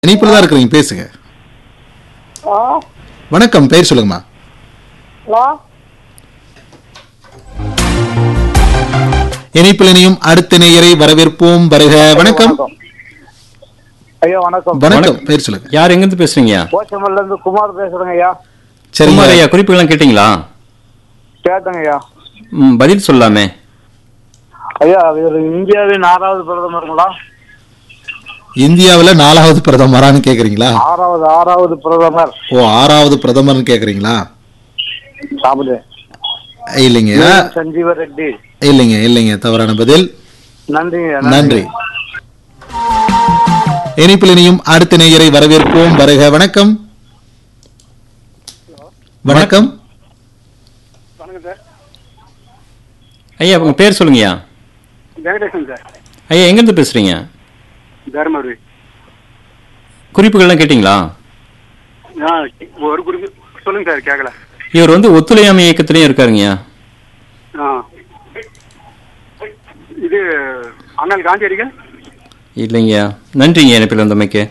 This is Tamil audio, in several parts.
இணைப்புல தான் இருக்கிறீங்க பேசுங்க ஹலோ வணக்கம் பெயர் சொல்லுங்கம்மா ஹலோ இணைப்பில் இணையும் அடுத்த நேயரை வரவேற்போம் வருக வணக்கம் ஐயா வணக்கம் வணக்கம் பெயர் சொல்லுங்க யார் எங்கிருந்து பேசுறீங்க போச்சமல்ல இருந்து குமார் பேசுறேங்க ஐயா சரிங்க குமார் ஐயா குறிப்புகள்லாம் கேட்டீங்களா கேட்டேங்க ஐயா ம், பதில் சொல்லாமே ஐயா இவர் இந்தியாவின் ஆறாவது பிரதமருங்களா இந்தியாவுல நாலாவது பிரதமரான்னு கேக்குறீங்களா ஆறாவது ஆறாவது பிரதமர் ஓ ஆறாவது பிரதமர்னு கேக்குறீங்களா சாப்பிடு இல்லைங்க சஞ்சீவ ரெட்டி இல்லைங்க இல்லைங்க தவறான பதில் நன்றிங்க நன்றி இணைப்பில் இணையும் அடுத்த நேயரை வரவேற்போம் வருக வணக்கம் வணக்கம் வணக்கம் சார் ஐயா உங்க பேர் சொல்லுங்கய்யா வெங்கடேசன் சார் ஐயா எங்கிருந்து பேசுறீங்க தருமபுரி குறிப்புகள்லாம் கேட்டீங்களா ஒரு குறிப்பு சொல்லுங்க சார் கேட்கல இவர் வந்து ஒத்துழையாமை இயக்கத்திலயும் இருக்காருங்கய்யா ஆ இது அண்ணல் காந்தியடிகள் இல்லைங்கய்யா நன்றிங்க இணைப்பில் வந்தமைக்கு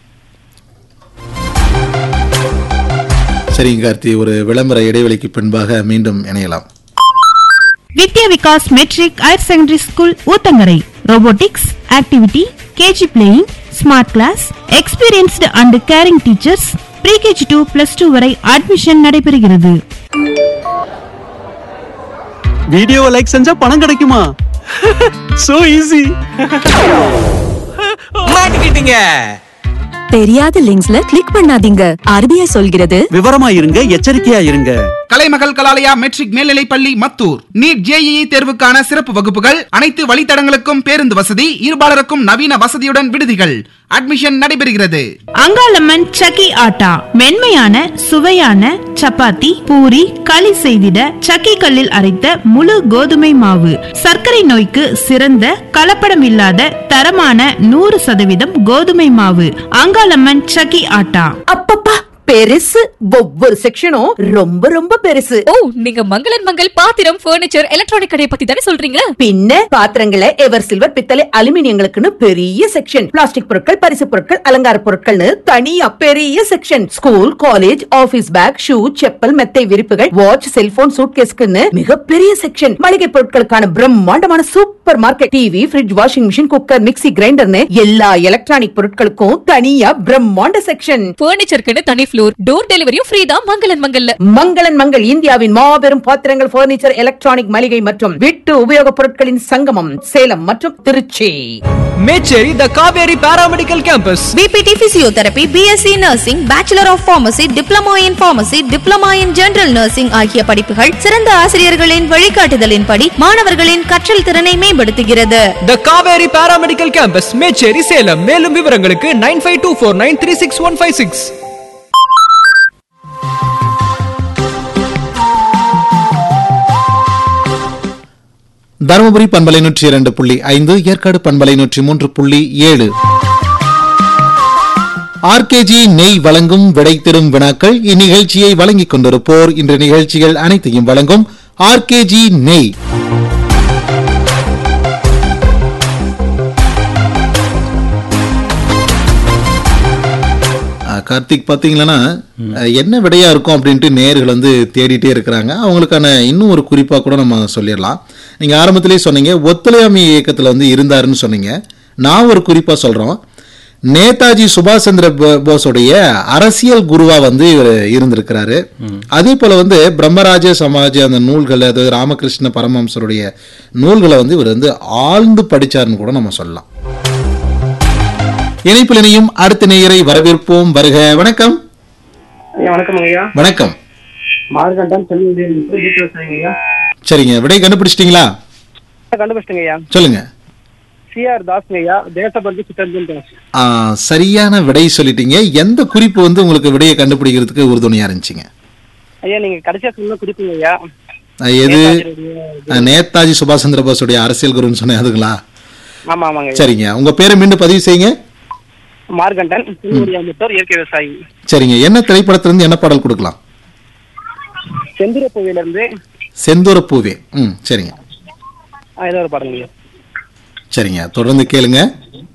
சரிங்க கார்த்தி ஒரு விளம்பர இடைவெளிக்கு பின்பாக மீண்டும் இணையலாம் Vidya Vikas matric higher secondary school Uthangarai robotics activity KG playing smart class experienced and caring teachers pre KG to plus two வரை அட்மிஷன் நடைபெறுகிறது வீடியோவை லைக் செஞ்சா பணம் கிடைக்குமா சோ ஈஸி மாட்டிக்கிட்டீங்க தெரியாத லிங்க்ஸ்ல கிளிக் பண்ணாதீங்க ஆர்பிஐ சொல்கிறது விவரமா இருங்க எச்சரிக்கையா இருங்க கலைமகள் கலாலயா மெட்ரிக் மேல்நிலைப் பள்ளி மத்தூர் நீட் ஜேஇஇ தேர்வுக்கான சிறப்பு வகுப்புகள் அனைத்து வழித்தடங்களுக்கும் பேருந்து வசதி இருபாலருக்கும் நவீன வசதியுடன் விடுதிகள் அட்மிஷன் நடைபெறுகிறது அங்காளம்மன் சக்கி ஆட்டா மென்மையான சுவையான சப்பாத்தி பூரி களி செய்திட சக்கி கல்லில் அரைத்த முழு கோதுமை மாவு சர்க்கரை நோய்க்கு சிறந்த கலப்படம் இல்லாத தரமான நூறு சதவீதம் கோதுமை மாவு அங்காளம்மன் சக்கி ஆட்டா அப்பப்பா பெருசு ஒவ்வொரு செக்ஷனும் ரொம்ப ரொம்ப பெருசு ஓ நீங்க மங்களன் மங்கள் பாத்திரம் பர்னிச்சர் எலக்ட்ரானிக் கடையை பத்தி தானே சொல்றீங்க பின்ன பாத்திரங்களை எவர் சில்வர் பித்தளை அலுமினியங்களுக்குன்னு பெரிய செக்ஷன் பிளாஸ்டிக் பொருட்கள் பரிசு பொருட்கள் அலங்கார பொருட்கள்னு தனியா பெரிய section school college office bag shoe chappal மெத்தை விரிப்புகள் வாட்ச் செல்போன் சூட்கேஸ்க்குன்னு மிகப்பெரிய செக்ஷன் மளிகை பொருட்களுக்கான பிரம்மாண்டமான supermarket TV fridge washing machine cooker mixie கிரைண்டர்னு எல்லா எலக்ட்ரானிக் பொருட்களுக்கும் தனியா பிரம்மாண்ட செக்ஷன் பர்னிச்சருக்குன்னு தனி ஃப்ளோர் டோர் டெலிவரியும் ஃப்ரீ தான் மங்களன் மங்கல்ல மங்களன் மங்கள் இந்தியாவின் மாபெரும் பாத்திரங்கள் பர்னிச்சர் எலக்ட்ரானிக் மளிகை மற்றும் வீட்டு உபயோகப் பொருட்களின் சங்கமம் சேலம் மற்றும் Trichy Mecheri the Kaveri paramedical campus BPT physiotherapy BSc nursing bachelor of pharmacy diploma in pharmacy diploma in general nursing ஆகிய படிப்புகள் சிறந்த ஆசிரியர்களின் வழிகாட்டுதலின்படி மாணவர்களின் கற்றல் திறனை மேம்படுத்துகிறது the Kaveri paramedical campus Mecheri Salem மேலும் விவரங்களுக்கு nine five two four nine three six one five six Dharmapuri பண்பலை நூற்றி இரண்டு புள்ளி ஐந்து ஏற்காடு பண்பலை நூற்றி மூன்று புள்ளி ஏழு ஆர்கேஜி நெய் வழங்கும் விடை தரும் வினாக்கள் இந்நிகழ்ச்சியை வழங்கிக் கொண்டிருப்போர் இன்று நிகழ்ச்சிகள் அனைத்தையும் வழங்கும் ஆர்கேஜி நெய் ஆ, கார்த்திக் பாத்தீங்கன்னா அஹ், என்ன விடையா இருக்கும் அப்படின்ட்டு நேர்கள் வந்து தேடிட்டே இருக்கிறாங்க அவங்களுக்கான இன்னும் ஒரு குறிப்பா கூட நம்ம சொல்லிடலாம் நீங்க ஆரம்பத்திலேயே சொன்னீங்க ஒத்துழையாமை இயக்கத்துல வந்து இருந்தாருன்னு சொன்னீங்க நான் ஒரு குறிப்பா சொல்றோம் நேதாஜி சுபாஷ் சந்திர போ- போஸுடைய அரசியல் குருவா வந்து இவர் இருந்திருக்கிறாரு அதே போல வந்து பிரம்மராஜ சமாஜ் அந்த நூல்கள் அதாவது ராமகிருஷ்ண பரமஹம்சருடைய நூல்களை வந்து இவர் வந்து ஆழ்ந்து படிச்சாருன்னு கூட நம்ம சொல்லலாம் இணைப்பில் இணையும் அடுத்த நேயரை வரவேற்போம் வருக வணக்கம் ஐயா வணக்கம் ஐயா வணக்கம் மார்கண்டன் செல்வி ஐயா சரிங்க விடை கண்டுபிடிச்சிட்டீங்களா கண்டுபிடிச்சிங்க ஐயா சொல்லுங்க சிஆர் தாஸ்ங்க ஐயா தேசபந்து சித்தர்ஜன் தாஸ் ஆ, சரியான விடை சொல்லிட்டீங்க எந்த குறிப்பு வந்து உங்களுக்கு விடையை கண்டுபிடிக்கிறதுக்கு உறுதுணையா இருந்துச்சுங்க ஐயா நீங்க கடைசியா சொன்ன குறிப்புங்க ஐயா ஆ, எது ஆ, நேதாஜி சுபாஷ் சந்திர போஸுடைய அரசியல் குருன்னு சொன்னேன் அதுங்களா ஆமா ஆமாங்க ஐயா சரிங்க உங்க பேரை மீண்டும் பதிவு செய்யுங்க மார்கண்டன் திருமுடியா முத்தோர் இயற்கை விவசாயி சரிங்க என்ன திரைப்படத்திலிருந்து என்ன பாடல் கொடுக்கலாம் செந்திர கோவில இருந்து செந்தூர பூவே ம் சரிங்க ஏதோ ஒரு பாருங்க ஐயா சரிங்க தொடர்ந்து கேளுங்க